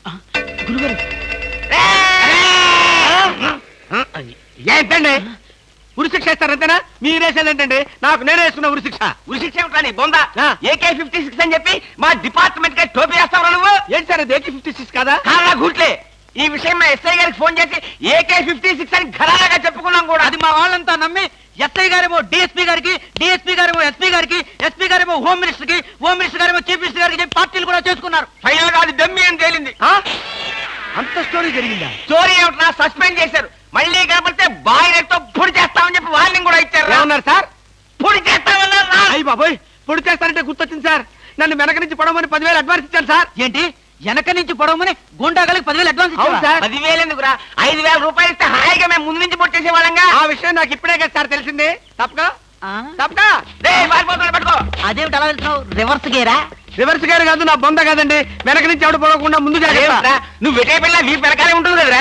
గురుగారు ఏంటండి ఉరిశిక్ష ఇస్తారంతేనా మీరేసేదేంటండి నాకు నేనే వేసుకున్న ఉరిశిక్ష ఉరిశిక్ష ఏమిటని బొందా ఆ. ఏకే ఫిఫ్టీ సిక్స్ అని చెప్పి మా డిపార్ట్మెంట్ కి టోపీ వేస్తావు నువ్వు ఏంటి సార్ అది ఏకి ఫిఫ్టీ సిక్స్ కదా కాలా గుట్లే ఈ విషయం మా ఎస్ఐ గారికి ఫోన్ చేసి ఏకే ఫిఫ్టీ సిక్స్ అని ఘరాగా చెప్పుకున్నాం కూడా అది మా వాళ్ళంతా నమ్మి ఎస్ఐ గారేమో డిఎస్పీ గారికి డిఎస్పీ గారేమో ఎస్పీ గారికి ఎస్పీ గారేమో హోమ్ మినిస్టర్ కి హోమ్ మినిస్టర్ గారేమో చీఫ్ మినిస్టర్ గారికి చెప్పి పార్టీలు కూడా చేసుకున్నారు ఫైనల్ గా అది దమ్మి అని తేలింది ఆ? అంత స్టోరీ జరిగిందా స్టోరీ ఏమిటా సస్పెండ్ చేశారు మళ్ళీ కనపడితే బాయిలర్ తో పొడి చేస్తామని చెప్పి వార్నింగ్ కూడా ఇచ్చారు ఏమన్నారు సార్ పొడి చేస్తామన్నారు రా. అయ్యి బాబోయ్ పొడి చేస్తారంటే గుర్తొచ్చింది సార్ నన్ను వెనక నుంచి పడవమని పదివేలు అడ్వాన్స్ ఇచ్చాను సార్ ఏంటి వెనక నుంచి పొడవమని గుండాగలకి పదివేలు అడ్వాన్స్ అవును ఇచ్చావా? సార్ పదివేలు ఎందుకురా ఐదు వేల రూపాయలు ఇస్తే హాయిగా మేము ముందు నుంచి పొట్టేసే వాళ్ళంగా ఆ విషయం నాకు ఇప్పుడే కదా సార్ తెలిసింది తప్పక ఆ? తప్పక రే పారిపోతున్నాడు పట్టుకో అదేమిటి అలా వెళ్తున్నావు రివర్స్ గేరా రివర్స్ గారు కాదు నా బొంద కాదండి వెనక నుంచి ఎవడు పడకుండా ముందు అదేమిట్రా? జాగ్రత్త నువ్వు వెటే పిల్ల వీపు వెనకాలే ఉంటుంది కదరా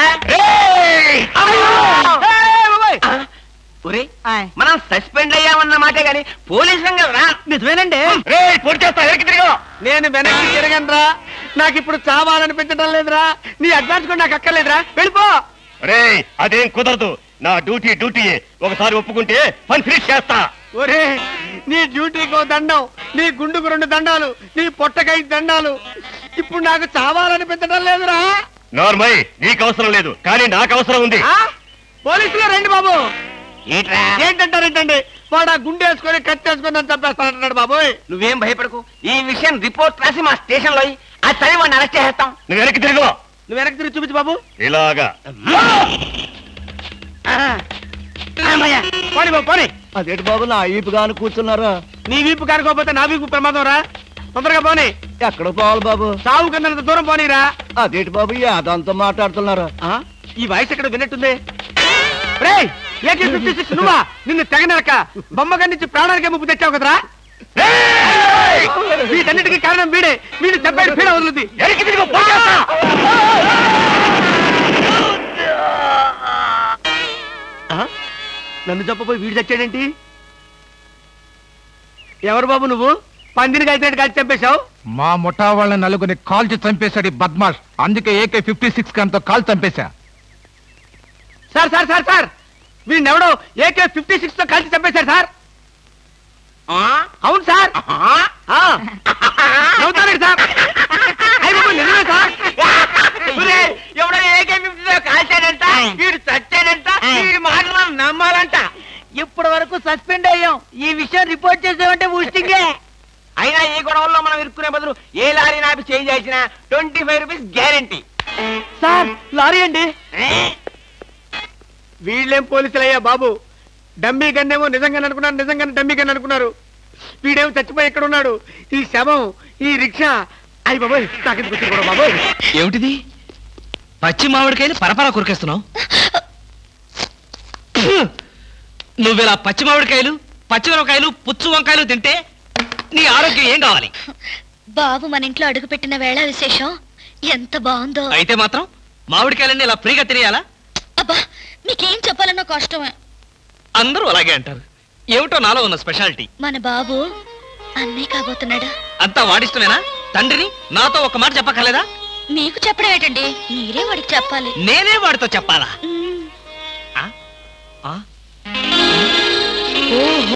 ఆ, ఒరే ఆయ్. మనం సస్పెండ్ అయ్యామన్న మాటే గాని పోలీసులం కదరా నిజమేనండి రే పొడి చేస్తా వెనక్కి తిరిగి నేను వెనక్కి తిరగనరా నాకు ఇప్పుడు చావాలనిపించడం లేదురా నీ అడ్వాన్స్ కూడా నాకు అక్కర్లేదురా వెళ్ళిపో రే అదేం కుదరదు నా డ్యూటీ డ్యూటీ ఒకసారి ఒప్పుకుంటే పని ఫినిష్ చేస్తా ఒరే నీ డ్యూటీకో దండం నీ గుండుకు రెండు దండాలు నీ పొట్టకై దండాలు ఇప్పుడు నాకు చావాలనిపించడం లేదురా నార్మల్ నీకు అవసరం లేదు కానీ నాకు అవసరం ఉంది ఆ? పోలీసులు రండి బాబు ఏంట్రా ఏంటంటారేంటండి వాడు ఆ గుండె వేసుకొని కత్తి వేసుకొని నన్ను చంపేస్తానంటున్నాడు బాబోయ్ నువ్వేం భయపడకు ఈ విషయం రిపోర్ట్ రాసి మా స్టేషన్ లో ఆ చదివి వాడిని అరెస్ట్ చేస్తాం నువ్వు వెనక్కి తిరుగు నువ్వు వెనక్కి తిరిగి చూపించు బాబు ఇలాగా అమ్మయ్య, పోనీ బాబు పోనీ అదేంటి బాబు నా ఈపుగాను కూర్చున్నారా నీ వీపు కానుకోకపోతే నా వీపు ప్రమాదం రా తొందరగా పోనీ ఎక్కడ పోవాలి బాబు సాగు కన్నంత దూరం పోనీరా అదేంటి బాబు యాదంతో మాట్లాడుతున్నారా ఆ? ఈ వాయిస్ ఎక్కడ విన్నట్టుంది రేయ్ ఏకే ఫిఫ్టీ సిక్స్ నువ్వా నిన్ను తెగనరక బొమ్మగారి నుంచి ప్రాణానికి ముప్పు తెచ్చావు కదరా రేయ్! వీటన్నిటికీ కారణం వీడే వీడు చెప్పాడు పీడ వదులుద్ది వెనక్కి తిరుగు పోయి చేస్తా. ఆ? నన్ను చెప్పబోయి వీడు చచ్చాడేంటి ఎవరు బాబు నువ్వు పందిని కలిసినట్టు కలిసి చంపేశావు మా ముఠా వాళ్ళ నలుగురిని కాల్చి చంపేశాడు ఈ బద్మాష్ అందుకే ఏకే ఫిఫ్టీ సిక్స్ గంతో కాల్ చంపేశా సార్ సార్ సార్ సార్ వీడిని ఎవడో ఏకే ఫిఫ్టీ సిక్స్ తో కలిసి చంపేశారు సార్ ఆ? అవును సార్ ఆ? ఆ. నవ్వుతారేంటి సార్ అయ్య బాబు, నిజమే సార్ ఒరే, ఎవడో ఏకే ఫిఫ్టీలో కాల్చాడంట వీడు చచ్చాడంట వీడి మాటలు నమ్మాలంట ఇప్పటి వరకు సస్పెండ్ అయ్యాం ఈ విషయం రిపోర్ట్ చేసామంటే ఊస్టింగే అయినా ఈ గొడవల్లో మనం ఇరుక్కునే బదులు ఏ లారీ నాపి చేంజ్ చేసినా twenty five rupees guarantee sir lorry అండి వీళ్ళేం పోలీసులయ్యా బాబు డమ్మీ గన్నేమో నిజంగా అనుకున్నారు నిజంగానే డమ్మీ గన్ అనుకున్నారు వీడేమో చచ్చిపోయి ఎక్కడ ఉన్నాడు ఈ శవం ఈ రిక్షా అయ్యి బాబోయ్ నాకెందుకు వచ్చింది కూడా బాబోయ్ ఏమిటిది పచ్చి మామిడికాయలు పరపరా కొరికేస్తున్నావు నువ్విలా పచ్చి మామిడికాయలు పచ్చి మిరపకాయలు పుచ్చు వంకాయలు తింటే నీ ఆరోగ్యం ఏం కావాలి బాబు మన ఇంట్లో అడుగుపెట్టిన వేళ విశేషం ఎంత బాగుందో అయితే మాత్రం మామిడికాయలన్నీ ఇలా ఫ్రీగా తినేయాలా అబ్బా మీకేం చెప్పాలన్నా కష్టమే అందరూ అలాగే అంటారు ఏమిటో నాలో ఉన్న స్పెషాలిటీ మన బాబు అన్నీ కాబోతున్నాడా అంతా వాడిష్టమేనా తండ్రిని నాతో ఒక మాట చెప్పక్కర్లేదా మీకు చెప్పడం ఏంటండి మీరే వాడికి చెప్పాలి నేనే వాడితో చెప్పాలా మ్మ్. ఆ? ఆ?